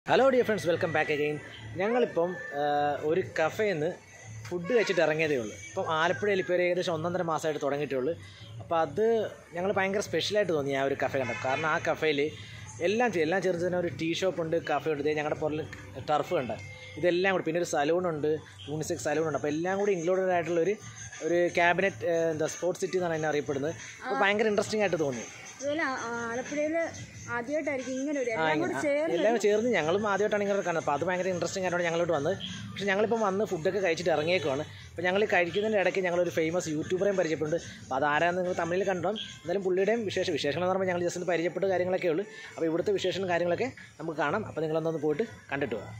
hello dear friends welcome back again ഞങ്ങളിപ്പം ആ, ഒരു കഫേയിൽ നിന്ന് ഫുഡ് കഴിച്ചിട്ട് ഇറങ്ങിയതേ ഉള്ളൂ ഇപ്പം ആലപ്പുഴയിൽ ഇപ്പോൾ ഒരു ഏകദേശം ഒന്നൊന്നര മാസമായിട്ട് തുടങ്ങിയിട്ടേ ഉള്ളൂ അപ്പോൾ അത് ഞങ്ങൾ ഭയങ്കര സ്പെഷ്യലായിട്ട് തോന്നി ആ ഒരു കഫേ കണ്ടപ്പോൾ കാരണം ആ കഫേയിൽ എല്ലാം ചെയ്യും എല്ലാം ചേർന്ന് തന്നെ ഒരു ടീ ഷോപ്പ് ഉണ്ട് കഫേ ഉണ്ട് ദേ ഞങ്ങളുടെ പുറകിൽ ടർഫ് ഉണ്ട് ഇതെല്ലാം കൂടി പിന്നെ ഒരു സലൂണുണ്ട് യൂണിസെക്സ് സലൂണുണ്ട് അപ്പോൾ എല്ലാം കൂടി ഇൻക്ലൂഡഡ് ആയിട്ടുള്ള ഒരു ഒരു ക്യാബിനറ്റ് എന്താ സ്പോർട്സ് സിറ്റി എന്നാണ് അതിനെ അറിയപ്പെടുന്നത് അപ്പോൾ ഭയങ്കര ഇൻട്രസ്റ്റിംഗ് ആയിട്ട് തോന്നി അതുപോലെ ആ- ആലപ്പുഴയിൽ ആദ്യമായിട്ടായിരിക്കും ഇങ്ങനെ ഒരു ആ, എല്ലാം ഇങ്ങനെ- കൂടി ആ, ചേർന്ന് എല്ലാം ചേർന്ന് ഞങ്ങളും ആദ്യമായിട്ടാണ് ഇങ്ങനെ കാണുന്നത് അപ്പോൾ അത് ഭയങ്കര ഇൻട്രസ്റ്റിംഗ് ആയിട്ടാണ് ഞങ്ങളോട് വന്നത് പക്ഷേ ഞങ്ങളിപ്പം വന്ന് ഫുഡൊക്കെ കഴിച്ചിട്ട് ഇറങ്ങിയേക്കുവാണ് അപ്പോൾ ഞങ്ങൾ കഴിക്കുന്നതിൻ്റെ ഇടയ്ക്ക് ഞങ്ങളൊരു ഫേമസ് യൂട്യൂബറേയും പരിചയപ്പെടുന്നുണ്ട് അപ്പോൾ അതാരാന്ന് നിങ്ങൾ തമിഴിൽ കണ്ടോ എന്തായാലും പുള്ളിയുടെയും വിശേഷ വിശേഷങ്ങൾ എന്ന് പറയുമ്പോൾ ഞങ്ങൾ ജസ്റ്റ് ഒന്ന് പരിചയപ്പെട്ട കാര്യങ്ങളൊക്കെ ഉള്ളൂ അപ്പോൾ ഇവിടുത്തെ വിശേഷം കാര്യങ്ങളൊക്കെ നമുക്ക് കാണാം അപ്പോൾ നിങ്ങളൊന്നൊന്ന് പോയിട്ട് കണ്ടിട്ട് പോകാം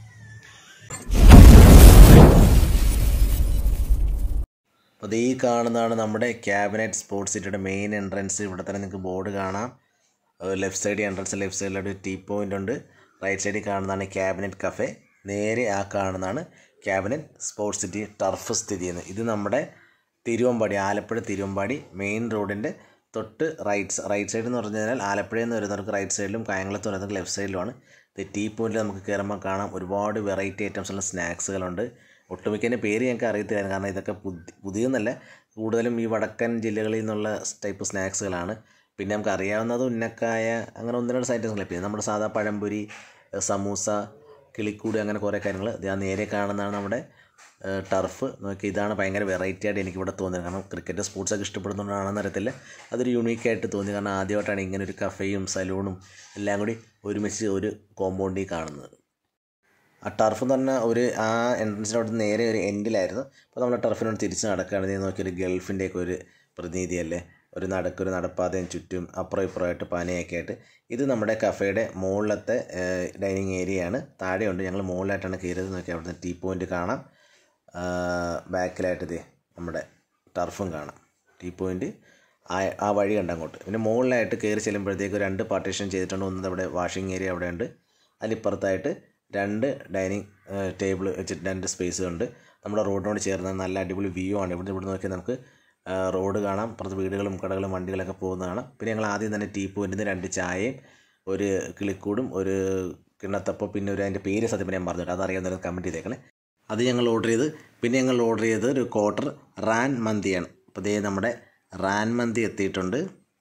അപ്പോൾ ഈ കാണുന്നതാണ് നമ്മുടെ ക്യാബിനറ്റ് സ്പോർട്സ് സിറ്റിയുടെ മെയിൻ എൻട്രൻസ് ഇവിടെ തന്നെ നിങ്ങൾക്ക് ബോർഡ് കാണാം ലെഫ്റ്റ് സൈഡ് എൻട്രൻസ് ലെഫ്റ്റ് സൈഡിലൊരു ടീ പോയിൻ്റ് ഉണ്ട് റൈറ്റ് സൈഡിൽ കാണുന്നതാണ് ക്യാബിനറ്റ് കഫേ നേരെ ആ കാണുന്നതാണ് ക്യാബിനറ്റ് സ്പോർട്സ് സിറ്റി ടർഫ് സ്ഥിതി ചെയ്യുന്നത് ഇത് നമ്മുടെ തിരുവമ്പാടി ആലപ്പുഴ തിരുവമ്പാടി മെയിൻ റോഡിൻ്റെ തൊട്ട് റൈറ്റ് റൈറ്റ് സൈഡ് എന്ന് പറഞ്ഞു കഴിഞ്ഞാൽ ആലപ്പുഴയിൽ നിന്ന് വരുന്നവർക്ക് റൈറ്റ് സൈഡിലും കായംകുളത്ത് വരുന്നവർക്ക് ലെഫ്റ്റ് സൈഡിലുമാണ് ഇത് ടീ പോയിന്റിൽ നമുക്ക് കയറുമ്പോൾ കാണാം ഒരുപാട് വെറൈറ്റി ഐറ്റംസ് ഉള്ള സ്നാക്സുകളുണ്ട് ഒട്ടുമിക്കതിൻ്റെ പേര് ഞങ്ങൾക്ക് അറിയത്തില്ലായിരുന്നു കാരണം ഇതൊക്കെ പുതി പുതിയതെന്നല്ല കൂടുതലും ഈ വടക്കൻ ജില്ലകളിൽ നിന്നുള്ള ടൈപ്പ് സ്നാക്സുകളാണ് പിന്നെ നമുക്ക് അറിയാവുന്നത് ഉന്നക്കായ അങ്ങനെ ഒന്ന് രണ്ട് ഐറ്റംസ് പിന്നെ നമ്മുടെ സാധാ പഴംപൊരി ഏഹ് സമൂസ കിളിക്കൂട് അങ്ങനെ കുറേ കാര്യങ്ങൾ ഇത് ആ നേരെ കാണുന്നതാണ് നമ്മുടെ ഏഹ് ടർഫ് നോക്കി ഇതാണ് ഭയങ്കര വെറൈറ്റി ആയിട്ട് എനിക്കിവിടെ തോന്നിയത് കാരണം ക്രിക്കറ്റ് സ്പോർട്സൊക്കെ ഇഷ്ടപ്പെടുന്നതുകൊണ്ടാണെന്ന് അറിയത്തില്ല അതൊരു യൂണീക്കായിട്ട് തോന്നി കാരണം ആദ്യമായിട്ടാണ് ഇങ്ങനെ ഒരു കഫേയും സലൂണും എല്ലാം കൂടി ഒരുമിച്ച് ഒരു കോമ്പൗണ്ടിൽ കാണുന്നത് ആ ടർഫ് എന്ന് പറഞ്ഞാൽ ഒരു ആ എൻട്രൻസിനോട് നേരെ ഒരു എൻഡിലായിരുന്നു അപ്പോൾ നമ്മൾ ടർഫിനോട് തിരിച്ച് നടക്കുകയാണ് നീ നോക്കി ഒരു ഗൾഫിൻ്റെയൊക്കെ ഒരു പ്രതിനിധിയല്ലേ ഒരു നടക്കൊരു നടപ്പാതയും ചുറ്റും അപ്പുറം ഇപ്പുറമായിട്ട് പനയൊക്കെ ആയിട്ട് ഇത് നമ്മുടെ കഫേയുടെ മുകളിലത്തെ ഡൈനിങ് ഏരിയയാണ് താഴെയുണ്ട് ഞങ്ങൾ മുകളിലായിട്ടാണ് കയറിയത് നോക്കി അവിടുന്ന് ടീ പോയിൻ്റ് കാണാം ബാക്കിലായിട്ട് ഇതേ നമ്മുടെ ടർഫും കാണാം ടീ പോയിൻ്റ് ആ ആ വഴി കണ്ട് അങ്ങോട്ട് പിന്നെ മുകളിലായിട്ട് കയറി ചെല്ലുമ്പോഴത്തേക്ക് രണ്ട് പാർട്ടീഷൻ ചെയ്തിട്ടുണ്ട് ഒന്ന് അവിടെ വാഷിംഗ് ഏരിയ അവിടെ ഉണ്ട് അതിലിപ്പുറത്തായിട്ട് രണ്ട് ഡൈനിങ് ടേബിൾ വെച്ചിട്ട് രണ്ട് സ്പേസ് ഉണ്ട് നമ്മുടെ റോഡിനോട് ചേർന്ന് നല്ല അടിപൊളി വ്യൂ ആണ് ഇവിടെ ഇവിടെ നോക്കിയാൽ നമുക്ക് ആ, റോഡ് കാണാം പുറത്ത് വീടുകളും കടകളും വണ്ടികളൊക്കെ പോകുന്നത് കാണാം പിന്നെ ഞങ്ങൾ ആദ്യം തന്നെ ടീ പോയിന്റിൽ നിന്ന് രണ്ട് ചായയും ഒരു കിളിക്കൂടും ഒരു കിണ്ണത്തപ്പം പിന്നെ ഒരു അതിൻ്റെ പേര് സത്യം പറഞ്ഞാൽ ഞാൻ പറഞ്ഞിട്ട് അതറിയാവുന്ന കമൻറ്റ് ചെയ്തേക്കണേ അത് ഞങ്ങൾ ഓർഡർ ചെയ്ത് പിന്നെ ഞങ്ങൾ ഓർഡർ ചെയ്തത് ഒരു ക്വാർട്ടർ റാൻ മന്തിയാണ് അപ്പോൾ ദേ നമ്മുടെ റാൻ മന്തി എത്തിയിട്ടുണ്ട്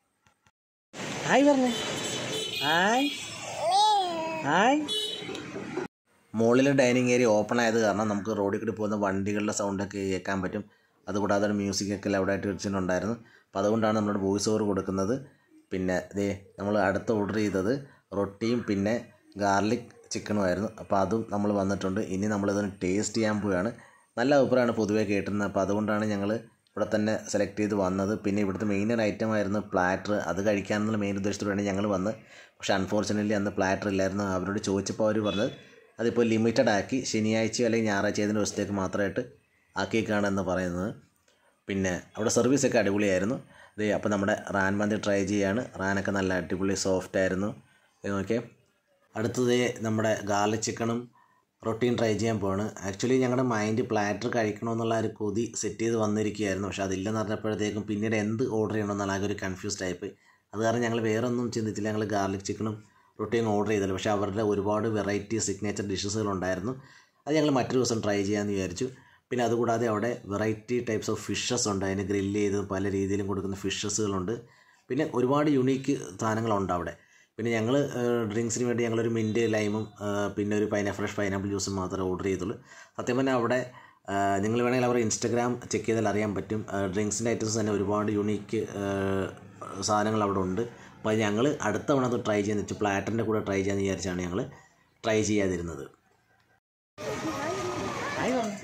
ഹായ് പറഞ്ഞേ ഹായ് ഹായ് മുകളിലെ ഡൈനിങ് ഏരിയ ഓപ്പൺ ആയത് കാരണം നമുക്ക് റോഡിൽ കൂടി പോകുന്ന വണ്ടികളുടെ സൗണ്ടൊക്കെ കേൾക്കാൻ പറ്റും അതുകൂടാതെ ഒരു മ്യൂസിക്കൊക്കെ അവിടെ ആയിട്ട് വെച്ചിട്ടുണ്ടായിരുന്നു അപ്പോൾ അതുകൊണ്ടാണ് നമ്മളോട് വോയിസ് ഓവർ കൊടുക്കുന്നത് പിന്നെ ദേ നമ്മൾ അടുത്ത് ഓർഡർ ചെയ്തത് റൊട്ടിയും പിന്നെ ഗാർലിക് ചിക്കനുമായിരുന്നു അപ്പോൾ അതും നമ്മൾ വന്നിട്ടുണ്ട് ഇനി നമ്മളിതൊന്ന് ടേസ്റ്റ് ചെയ്യാൻ പോവുകയാണ് നല്ല അഭിപ്രായമാണ് പൊതുവേ കേട്ടിരുന്നത് അപ്പോൾ അതുകൊണ്ടാണ് ഞങ്ങൾ ഇവിടെ തന്നെ സെലക്ട് ചെയ്ത് വന്നത് പിന്നെ ഇവിടുത്തെ മെയിൻ ഒരു ഐറ്റം ആയിരുന്നു പ്ലാറ്റർ അത് കഴിക്കാനെന്നുള്ള മെയിൻ ഉദ്ദേശത്തോടെയാണ് ഞങ്ങൾ വന്നത് പക്ഷേ അൺഫോർച്ചുനേറ്റ്ലി അന്ന് പ്ലാറ്റർ ഇല്ലായിരുന്നു അവരോട് ചോദിച്ചപ്പോൾ അവർ പറഞ്ഞത് അതിപ്പോൾ ലിമിറ്റഡ് ആക്കി ശനിയാഴ്ച അല്ലെങ്കിൽ ഞായറാഴ്ച ഏതിന് ദിവസത്തേക്ക് മാത്രമായിട്ട് ആക്കിയേക്കാണെന്ന് പറയുന്നത് പിന്നെ അവിടെ സർവീസൊക്കെ അടിപൊളിയായിരുന്നു ഇത് അപ്പോൾ നമ്മുടെ റാൻ മന്തി ട്രൈ ചെയ്യാണ് റാനൊക്കെ നല്ല അടിപൊളി സോഫ്റ്റ് ആയിരുന്നു ഇത് നോക്കിയേ അടുത്തത് നമ്മുടെ ഗാർലിക് ചിക്കണും റൊട്ടീൻ ട്രൈ ചെയ്യാൻ പോവാണ് ആക്ച്വലി ഞങ്ങളുടെ മൈൻഡ് പ്ലാറ്റർ കഴിക്കണമെന്നുള്ള ഒരു കൊതി സെറ്റ് ചെയ്ത് വന്നിരിക്കുകയായിരുന്നു പക്ഷേ അതില്ലെന്ന് പറഞ്ഞപ്പോഴത്തേക്കും പിന്നീട് എന്ത് ഓർഡർ ചെയ്യണമെന്നുള്ള ആകെ ഒരു കൺഫ്യൂസ്ഡ് ആയിപ്പോയി അത് കാരണം ഞങ്ങൾ വേറെ ഒന്നും ചിന്തിച്ചില്ല ഞങ്ങൾ ഗാർലിക് ചിക്കനും റൊട്ടിയും ഓർഡർ ചെയ്തില്ല പക്ഷേ അവരുടെ ഒരുപാട് വെറൈറ്റി സിഗ്നേച്ചർ ഡിഷസുകൾ ഉണ്ടായിരുന്നു അത് ഞങ്ങൾ മറ്റൊരു ദിവസം ട്രൈ ചെയ്യാമെന്ന് വിചാരിച്ചു പിന്നെ അതുകൂടാതെ അവിടെ വെറൈറ്റി ടൈപ്സ് ഓഫ് ഫിഷസ് ഉണ്ട് അതിന് ഗ്രില്ല് ചെയ്ത് പല രീതിയിലും കൊടുക്കുന്ന ഫിഷസുകളുണ്ട് പിന്നെ ഒരുപാട് യുണീക്ക് സാധനങ്ങളുണ്ട് അവിടെ പിന്നെ ഞങ്ങൾ ഡ്രിങ്ക്സിന് വേണ്ടി ഞങ്ങളൊരു മിൻറ്റ് ലൈമും ആ, പിന്നെ ഒരു പൈന ഫ്രഷ് പൈനാപ്പിൾ ജ്യൂസും മാത്രമേ ഓർഡർ ചെയ്തുള്ളൂ സത്യം പറഞ്ഞാൽ അവിടെ നിങ്ങൾ വേണമെങ്കിൽ അവരുടെ ഇൻസ്റ്റഗ്രാം ചെക്ക് ചെയ്താൽ അറിയാൻ പറ്റും ഡ്രിങ്ക്സിൻ്റെ ഐറ്റംസ് തന്നെ ഒരുപാട് യുണീക്ക് സാധനങ്ങൾ അവിടെ ഉണ്ട് അപ്പോൾ ഞങ്ങൾ അടുത്ത തവണ അത് ട്രൈ ചെയ്യാന്ന് വെച്ചു പ്ലാറ്ററിൻ്റെ കൂടെ ട്രൈ ചെയ്യാമെന്ന് വിചാരിച്ചാണ് ഞങ്ങൾ ട്രൈ ചെയ്യാതിരുന്നത് ഹായ് പറഞ്ഞു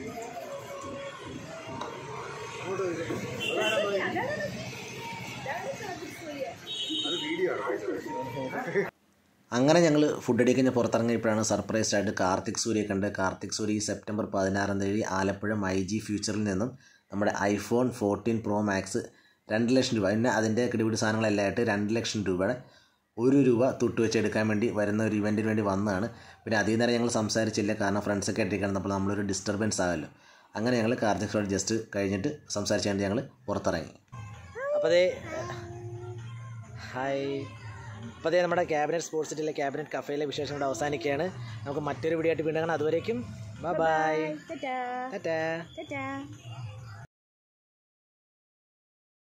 അങ്ങനെ ഞങ്ങൾ ഫുഡ് അടി കഴിഞ്ഞ് പുറത്തിറങ്ങിയപ്പോഴാണ് സർപ്രൈസ്ഡ് ആയിട്ട് കാർത്തിക് സൂര്യ കണ്ട് കാർത്തിക് സൂര്യ ഈ സെപ്റ്റംബർ പതിനാറാം തീയതി ആലപ്പുഴ ഐ ജി ഫ്യൂച്ചറിൽ നിന്നും നമ്മുടെ ഐഫോൺ ഫോർട്ടീൻ പ്രോ മാക്സ് രണ്ട് ലക്ഷം രൂപ പിന്നെ അതിൻ്റെ കിടിപിടി സാധനങ്ങളെല്ലാം ആയിട്ട് രണ്ട് ലക്ഷം രൂപയുടെ ഒരു രൂപ തൊട്ട് വെച്ച് എടുക്കാൻ വേണ്ടി വരുന്ന ഒരു ഇവൻറ്റിന് വേണ്ടി വന്നതാണ് പിന്നെ അധികം നേരം ഞങ്ങൾ സംസാരിച്ചില്ല കാരണം ഫ്രണ്ട്സൊക്കെ ആയിട്ടിരിക്കണം അപ്പോൾ നമ്മളൊരു ഡിസ്റ്റർബൻസ് ആകല്ലോ അങ്ങനെ ഞങ്ങൾ കാർത്തിക് സോട് ജസ്റ്റ് കഴിഞ്ഞിട്ട് സംസാരിച്ചുകൊണ്ട് ഞങ്ങൾ പുറത്തിറങ്ങി അപ്പോൾ അതേ ഹായ് അപ്പോൾ അതേ നമ്മുടെ ക്യാബിനറ്റ് സ്പോർട്സ് സിറ്റിയിലെ ക്യാബിനറ്റ് കഫേയിലെ വിശേഷം ഇവിടെ അവസാനിക്കുകയാണ് നമുക്ക് മറ്റൊരു വീഡിയോ ആയിട്ട് വീണ്ടും കാണാം അതുവരേക്കും bye bye tata tata Tata